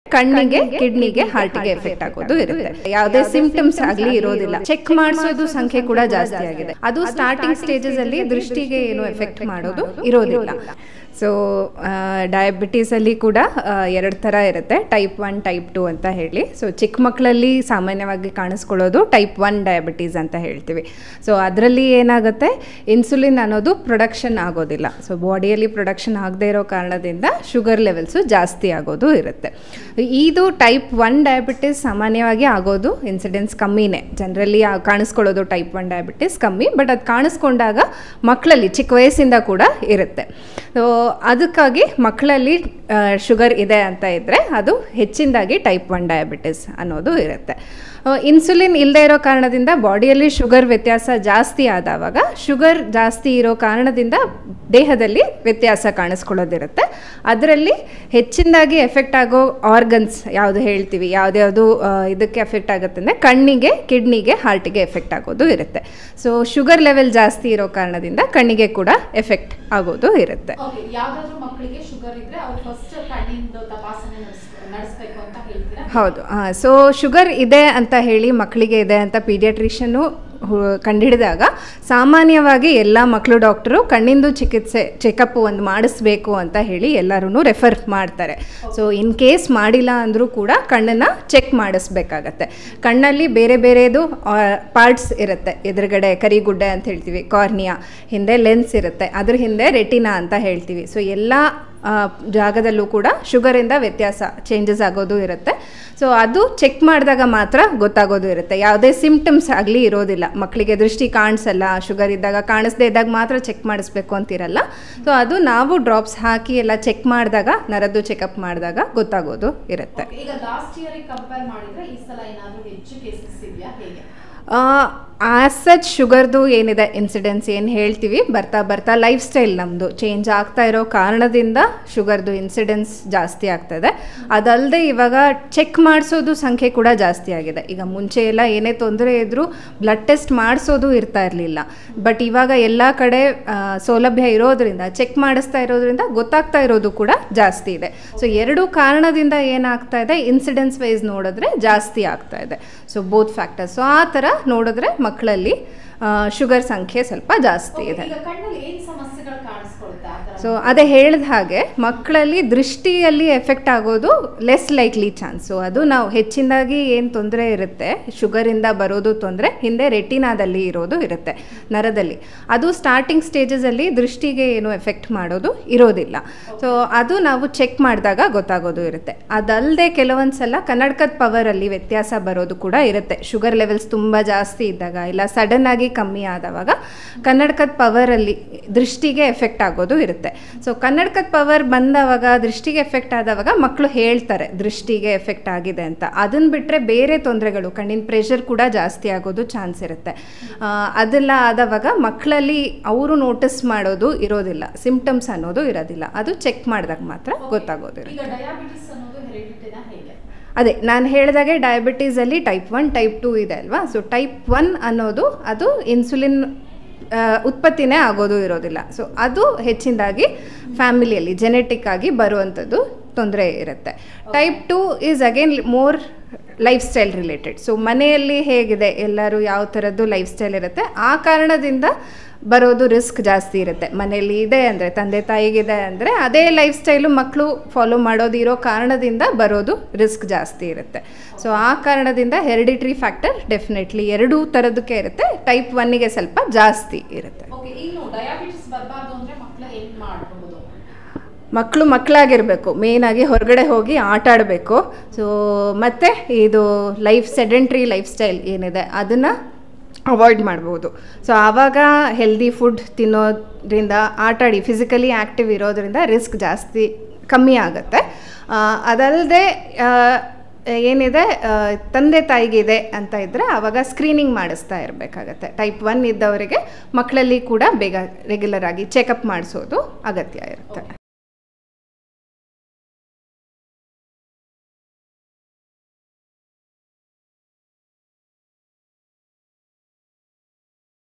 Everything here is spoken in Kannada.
ಕಣ್ಣಿಗೆ ಕಿಡ್ನಿಗೆ ಹಾರ್ಟ್ಗೆ ಎಫೆಕ್ಟ್ ಆಗೋದು ಇರುತ್ತೆ ಯಾವುದೇ ಸಿಂಪ್ಟಮ್ಸ್ ಆಗ್ಲಿ ಇರೋದಿಲ್ಲ ಚೆಕ್ ಮಾಡಿಸೋದು ಸಂಖ್ಯೆ ಕೂಡ ಜಾಸ್ತಿ ಆಗಿದೆ ಅದು ಸ್ಟಾರ್ಟಿಂಗ್ ಸ್ಟೇಜಸ್ ಅಲ್ಲಿ ದೃಷ್ಟಿಗೆ ಏನು ಎಫೆಕ್ಟ್ ಮಾಡೋದು ಇರೋದಿಲ್ಲ ಸೊ ಡಯಾಬಿಟೀಸಲ್ಲಿ ಕೂಡ ಎರಡು ಥರ ಇರುತ್ತೆ ಟೈಪ್ ಒನ್ ಟೈಪ್ ಟು ಅಂತ ಹೇಳಿ ಸೊ ಚಿಕ್ಕ ಮಕ್ಕಳಲ್ಲಿ ಸಾಮಾನ್ಯವಾಗಿ ಕಾಣಿಸ್ಕೊಳ್ಳೋದು ಟೈಪ್ ಒನ್ ಡಯಾಬಿಟೀಸ್ ಅಂತ ಹೇಳ್ತೀವಿ ಸೊ ಅದರಲ್ಲಿ ಏನಾಗುತ್ತೆ ಇನ್ಸುಲಿನ್ ಅನ್ನೋದು ಪ್ರೊಡಕ್ಷನ್ ಆಗೋದಿಲ್ಲ ಸೊ ಬಾಡಿಯಲ್ಲಿ ಪ್ರೊಡಕ್ಷನ್ ಆಗದೇ ಇರೋ ಕಾರಣದಿಂದ ಶುಗರ್ ಲೆವೆಲ್ಸು ಜಾಸ್ತಿ ಆಗೋದು ಇರುತ್ತೆ ಇದು ಟೈಪ್ ಒನ್ ಡಯಾಬಿಟೀಸ್ ಸಾಮಾನ್ಯವಾಗಿ ಆಗೋದು ಇನ್ಸಿಡೆನ್ಸ್ ಕಮ್ಮಿನೇ ಜನರಲಿ ಕಾಣಿಸ್ಕೊಳ್ಳೋದು ಟೈಪ್ ಒನ್ ಡಯಾಬಿಟೀಸ್ ಕಮ್ಮಿ ಬಟ್ ಅದು ಕಾಣಿಸ್ಕೊಂಡಾಗ ಮಕ್ಕಳಲ್ಲಿ ಚಿಕ್ಕ ವಯಸ್ಸಿಂದ ಕೂಡ ಇರುತ್ತೆ ಸೊ ಅದಕ್ಕಾಗಿ ಮಕ್ಕಳಲ್ಲಿ ಶುಗರ್ ಇದೆ ಅಂತ ಇದ್ದರೆ ಅದು ಹೆಚ್ಚಿನದಾಗಿ ಟೈಪ್ ಒನ್ ಡಯಾಬಿಟಿಸ್ ಅನ್ನೋದು ಇರುತ್ತೆ ಇನ್ಸುಲಿನ್ ಇಲ್ಲದೆ ಇರೋ ಕಾರಣದಿಂದ ಬಾಡಿಯಲ್ಲಿ ಶುಗರ್ ವ್ಯತ್ಯಾಸ ಜಾಸ್ತಿ ಆದವಾಗ ಶುಗರ್ ಜಾಸ್ತಿ ಇರೋ ಕಾರಣದಿಂದ ದೇಹದಲ್ಲಿ ವ್ಯತ್ಯಾಸ ಕಾಣಿಸ್ಕೊಳ್ಳೋದಿರುತ್ತೆ ಅದರಲ್ಲಿ ಹೆಚ್ಚಿನದಾಗಿ ಎಫೆಕ್ಟ್ ಆಗೋ ಆರ್ಗನ್ಸ್ ಯಾವುದು ಹೇಳ್ತೀವಿ ಯಾವುದ್ಯಾವುದು ಇದಕ್ಕೆ ಎಫೆಕ್ಟ್ ಆಗುತ್ತೆ ಅಂದರೆ ಕಣ್ಣಿಗೆ ಕಿಡ್ನಿಗೆ ಹಾರ್ಟಿಗೆ ಎಫೆಕ್ಟ್ ಆಗೋದು ಇರುತ್ತೆ ಸೊ ಶುಗರ್ ಲೆವೆಲ್ ಜಾಸ್ತಿ ಇರೋ ಕಾರಣದಿಂದ ಕಣ್ಣಿಗೆ ಕೂಡ ಎಫೆಕ್ಟ್ ಆಗೋದು ಇರುತ್ತೆ ಓಕೆ ಯಾವ್ದಾದ್ರು ಮಕ್ಕಳಿಗೆ ಶುಗರ್ ಇದ್ರೆ ಅವ್ರು ಫಸ್ಟ್ ಕಣ್ಣಿಂದ ತಪಾಸಣೆ ನಡೆಸ್ ನಡೆಸ್ಬೇಕು ಅಂತ ಹೇಳ್ತೀರಾ ಹೌದು ಸೊ ಶುಗರ್ ಇದೆ ಅಂತ ಹೇಳಿ ಮಕ್ಕಳಿಗೆ ಇದೆ ಅಂತ ಪೀಡಿಯಾಟ್ರಿಷನ್ನು ಕಂಡುಹಿಡಿದಾಗ ಸಾಮಾನ್ಯವಾಗಿ ಎಲ್ಲ ಮಕ್ಕಳು ಡಾಕ್ಟರು ಕಣ್ಣಿಂದು ಚಿಕಿತ್ಸೆ ಚೆಕಪ್ ಒಂದು ಮಾಡಿಸ್ಬೇಕು ಅಂತ ಹೇಳಿ ಎಲ್ಲರೂ ರೆಫರ್ ಮಾಡ್ತಾರೆ ಸೊ ಇನ್ ಕೇಸ್ ಮಾಡಿಲ್ಲ ಅಂದರೂ ಕೂಡ ಕಣ್ಣನ್ನು ಚೆಕ್ ಮಾಡಿಸ್ಬೇಕಾಗತ್ತೆ ಕಣ್ಣಲ್ಲಿ ಬೇರೆ ಬೇರೆದು ಪಾರ್ಟ್ಸ್ ಇರುತ್ತೆ ಎದುರುಗಡೆ ಕರಿಗುಡ್ಡೆ ಅಂತ ಹೇಳ್ತೀವಿ ಕಾರ್ನಿಯಾ ಹಿಂದೆ ಲೆನ್ಸ್ ಇರುತ್ತೆ ಅದ್ರ ಹಿಂದೆ ರೆಟಿನಾ ಅಂತ ಹೇಳ್ತೀವಿ ಸೊ ಎಲ್ಲ ಜಾಗದಲ್ಲೂ ಕೂಡ ಶುಗರಿಂದ ವ್ಯತ್ಯಾಸ ಚೇಂಜಸ್ ಆಗೋದು ಇರುತ್ತೆ ಸೊ ಅದು ಚೆಕ್ ಮಾಡಿದಾಗ ಮಾತ್ರ ಗೊತ್ತಾಗೋದು ಇರುತ್ತೆ ಯಾವುದೇ ಸಿಂಪ್ಟಮ್ಸ್ ಆಗಲಿ ಇರೋದಿಲ್ಲ ಮಕ್ಕಳಿಗೆ ದೃಷ್ಟಿ ಕಾಣಿಸಲ್ಲ ಶುಗರ್ ಇದ್ದಾಗ ಕಾಣಿಸ್ದೇ ಇದ್ದಾಗ ಮಾತ್ರ ಚೆಕ್ ಮಾಡಿಸ್ಬೇಕು ಅಂತಿರಲ್ಲ ಸೊ ಅದು ನಾವು ಡ್ರಾಪ್ಸ್ ಹಾಕಿ ಎಲ್ಲ ಚೆಕ್ ಮಾಡಿದಾಗ ನರದ್ದು ಚೆಕಪ್ ಮಾಡಿದಾಗ ಗೊತ್ತಾಗೋದು ಇರುತ್ತೆ ಈಗ ಲಾಸ್ಟ್ ಇಯರ್ ಕಂಪೇರ್ ಮಾಡಿದ್ರೆ ಈ ಸಲ ಏನಾದ್ರು ಹೆಚ್ಚು ಕೇಸಸ್ ಇದೆಯಾ ಹೇಗೆ ಆಸ್ ಸಚ್ ಶುಗರ್ದು ಏನಿದೆ ಇನ್ಸಿಡೆನ್ಸ್ ಏನು ಹೇಳ್ತೀವಿ ಬರ್ತಾ ಬರ್ತಾ ಲೈಫ್ ಸ್ಟೈಲ್ ನಮ್ಮದು ಚೇಂಜ್ ಆಗ್ತಾ ಇರೋ ಕಾರಣದಿಂದ ಶುಗರ್ದು ಇನ್ಸಿಡೆನ್ಸ್ ಜಾಸ್ತಿ ಆಗ್ತದೆ ಅದಲ್ಲದೆ ಇವಾಗ ಚೆಕ್ ಮಾಡಿಸೋದು ಸಂಖ್ಯೆ ಕೂಡ ಜಾಸ್ತಿ ಆಗಿದೆ ಈಗ ಮುಂಚೆ ಎಲ್ಲ ಏನೇ ತೊಂದರೆ ಇದ್ದರೂ ಬ್ಲಡ್ ಟೆಸ್ಟ್ ಮಾಡಿಸೋದು ಇರ್ತಾ ಇರಲಿಲ್ಲ ಬಟ್ ಇವಾಗ ಎಲ್ಲ ಕಡೆ ಸೌಲಭ್ಯ ಇರೋದ್ರಿಂದ ಚೆಕ್ ಮಾಡಿಸ್ತಾ ಇರೋದ್ರಿಂದ ಗೊತ್ತಾಗ್ತಾ ಇರೋದು ಕೂಡ ಜಾಸ್ತಿ ಇದೆ ಸೊ ಎರಡು ಕಾರಣದಿಂದ ಏನಾಗ್ತಾ ಇದೆ ಇನ್ಸಿಡೆನ್ಸ್ ವೈಸ್ ನೋಡಿದ್ರೆ ಜಾಸ್ತಿ ಆಗ್ತಾ ಇದೆ ಸೊ ಬೋತ್ ಫ್ಯಾಕ್ಟರ್ಸ್ ಸೊ ಆ ಥರ ನೋಡಿದ್ರೆ ಮಕ್ಕಳಲ್ಲಿ ಶುಗರ್ ಸಂಖ್ಯೆ ಸ್ವಲ್ಪ ಜಾಸ್ತಿ ಇದೆ ಈಗ ಕಣ್ಣಲ್ಲಿ ಏನ್ ಸಮಸ್ಯೆಗಳು ಕಾಣಿಸ್ಕೊಳುತ್ತೆ ಆ ತರ ಸೊ ಅದೇ ಹೇಳಿದ ಹಾಗೆ ಮಕ್ಕಳಲ್ಲಿ ದೃಷ್ಟಿಯಲ್ಲಿ ಎಫೆಕ್ಟ್ ಆಗೋದು ಲೆಸ್ ಲೈಕ್ಲಿ ಚಾನ್ಸು ಅದು ನಾವು ಹೆಚ್ಚಿನದಾಗಿ ಏನು ತೊಂದರೆ ಇರುತ್ತೆ ಶುಗರಿಂದ ಬರೋದು ತೊಂದರೆ ಹಿಂದೆ ರೆಟಿನಾದಲ್ಲಿ ಇರೋದು ಇರುತ್ತೆ ನರದಲ್ಲಿ ಅದು ಸ್ಟಾರ್ಟಿಂಗ್ ಸ್ಟೇಜಸಲ್ಲಿ ದೃಷ್ಟಿಗೆ ಏನು ಎಫೆಕ್ಟ್ ಮಾಡೋದು ಇರೋದಿಲ್ಲ ಸೊ ಅದು ನಾವು ಚೆಕ್ ಮಾಡಿದಾಗ ಗೊತ್ತಾಗೋದು ಇರುತ್ತೆ ಅದಲ್ಲದೆ ಕೆಲವೊಂದು ಸಲ ಕನ್ನಡಕದ ಪವರಲ್ಲಿ ವ್ಯತ್ಯಾಸ ಬರೋದು ಕೂಡ ಇರುತ್ತೆ ಶುಗರ್ ಲೆವೆಲ್ಸ್ ತುಂಬ ಜಾಸ್ತಿ ಇದ್ದಾಗ ಇಲ್ಲ ಸಡನ್ ಆಗಿ ಕಮ್ಮಿ ಆದವಾಗ ಕನ್ನಡಕದ ಪವರಲ್ಲಿ ದೃಷ್ಟಿಗೆ ಎಫೆಕ್ಟ್ ಆಗೋದು ಇರುತ್ತೆ ಸೊ ಕನ್ನಡಕದ ಪವರ್ ಬಂದವಾಗ ದೃಷ್ಟಿಗೆ ಎಫೆಕ್ಟ್ ಆದವಾಗ ಮಕ್ಕಳು ಹೇಳ್ತಾರೆ ದೃಷ್ಟಿಗೆ ಎಫೆಕ್ಟ್ ಆಗಿದೆ ಅಂತ ಅದನ್ನು ಬಿಟ್ಟರೆ ಬೇರೆ ತೊಂದರೆಗಳು ಕಣ್ಣಿನ ಪ್ರೆಷರ್ ಕೂಡ ಜಾಸ್ತಿ ಆಗೋದು ಚಾನ್ಸ್ ಇರುತ್ತೆ ಆ, ಅದೆಲ್ಲ ಆದವಾಗ ಮಕ್ಕಳಲ್ಲಿ ಅವರು ನೋಟಿಸ್ ಮಾಡೋದು ಇರೋದಿಲ್ಲ ಸಿಂಪ್ಟಮ್ಸ್ ಅನ್ನೋದು ಇರೋದಿಲ್ಲ ಅದು ಚೆಕ್ ಮಾಡಿದಾಗ ಮಾತ್ರ ಗೊತ್ತಾಗೋದು ಇರುತ್ತೆ ಈಗ ಡಯಾಬಿಟಿಸ್ ಅನ್ನೋದು ಹೆರಿಡಿಟಿನ ಹೇಗೆ ಅದೇ ನಾನು ಹೇಳಿದಾಗೆ ಡಯಾಬಿಟೀಸಲ್ಲಿ ಟೈಪ್ ಒನ್ ಟೈಪ್ ಟೂ ಇದೆ ಅಲ್ವಾ ಸೊ ಟೈಪ್ ಒನ್ ಅನ್ನೋದು ಅದು ಇನ್ಸುಲಿನ್ ಆ, ಉತ್ಪತ್ತಿನೇ ಆಗೋದು ಇರೋದಿಲ್ಲ ಸೊ ಅದು ಹೆಚ್ಚಿನದಾಗಿ ಫ್ಯಾಮಿಲಿಯಲ್ಲಿ ಜೆನೆಟಿಕ್ ಆಗಿ ಬರುವಂಥದ್ದು ತೊಂದರೆ ಇರುತ್ತೆ type two is again more lifestyle related so ಮನೆಯಲ್ಲಿ ಹೇಗಿದೆ ಎಲ್ಲರೂ ಯಾವ ಥರದ್ದು ಲೈಫ್ ಸ್ಟೈಲ್ ಇರುತ್ತೆ ಆ ಕಾರಣದಿಂದ ಬರೋದು ರಿಸ್ಕ್ ಜಾಸ್ತಿ ಇರುತ್ತೆ ಮನೆಯಲ್ಲಿ ಇದೆ ಅಂದರೆ ತಂದೆ ತಾಯಿಗಿದೆ ಅಂದರೆ ಅದೇ ಲೈಫ್ ಸ್ಟೈಲು ಮಕ್ಕಳು ಫಾಲೋ ಮಾಡೋದು ಇರೋ ಕಾರಣದಿಂದ ಬರೋದು ರಿಸ್ಕ್ ಜಾಸ್ತಿ ಇರುತ್ತೆ ಸೊ ಆ ಕಾರಣದಿಂದ ಹೆರಿಡಿಟ್ರಿ ಫ್ಯಾಕ್ಟರ್ ಡೆಫಿನೆಟ್ಲಿ ಎರಡೂ ಥರದಕ್ಕೆ ಇರುತ್ತೆ ಟೈಪ್ ಒನ್ನಿಗೆ ಸ್ವಲ್ಪ ಜಾಸ್ತಿ ಇರುತ್ತೆ ಓಕೆ ಇನ್ನು ಡಯಾಬಿಟಿಸ್ ಬರಬಾರ್ದು ಅಂದ್ರೆ ಮಕ್ಕಳು ಏನ್ ಮಾಡಬಹುದು ಮಕ್ಕಳು ಮಕ್ಕಳಾಗಿರಬೇಕು ಮೇಯ್ನಾಗಿ ಹೊರಗಡೆ ಹೋಗಿ ಆಟ ಆಡಬೇಕು ಸೊ ಮತ್ತು ಇದು ಲೈಫ್ ಸೆಡೆಂಟ್ರಿ ಲೈಫ್ ಸ್ಟೈಲ್ ಏನಿದೆ ಅದನ್ನು ಅವಾಯ್ಡ್ ಮಾಡ್ಬೋದು ಸೊ ಆವಾಗ ಹೆಲ್ದಿ ಫುಡ್ ತಿನ್ನೋದ್ರಿಂದ ಆಟಾಡಿ ಫಿಸಿಕಲಿ ಆ್ಯಕ್ಟಿವ್ ಇರೋದ್ರಿಂದ ರಿಸ್ಕ್ ಜಾಸ್ತಿ ಕಮ್ಮಿ ಆಗುತ್ತೆ ಅದಲ್ಲದೆ ಏನಿದೆ ಆ, ತಂದೆ ತಾಯಿಗಿದೆ ಅಂತ ಇದ್ದರೆ ಆವಾಗ ಸ್ಕ್ರೀನಿಂಗ್ ಮಾಡಿಸ್ತಾ ಇರಬೇಕಾಗತ್ತೆ ಟೈಪ್ ಒನ್ ಇದ್ದವರಿಗೆ ಮಕ್ಕಳಲ್ಲಿ ಕೂಡ ಬೇಗ ರೆಗ್ಯುಲರ್ ಆಗಿ ಚೆಕಪ್ ಮಾಡಿಸೋದು ಅಗತ್ಯ ಇರುತ್ತೆ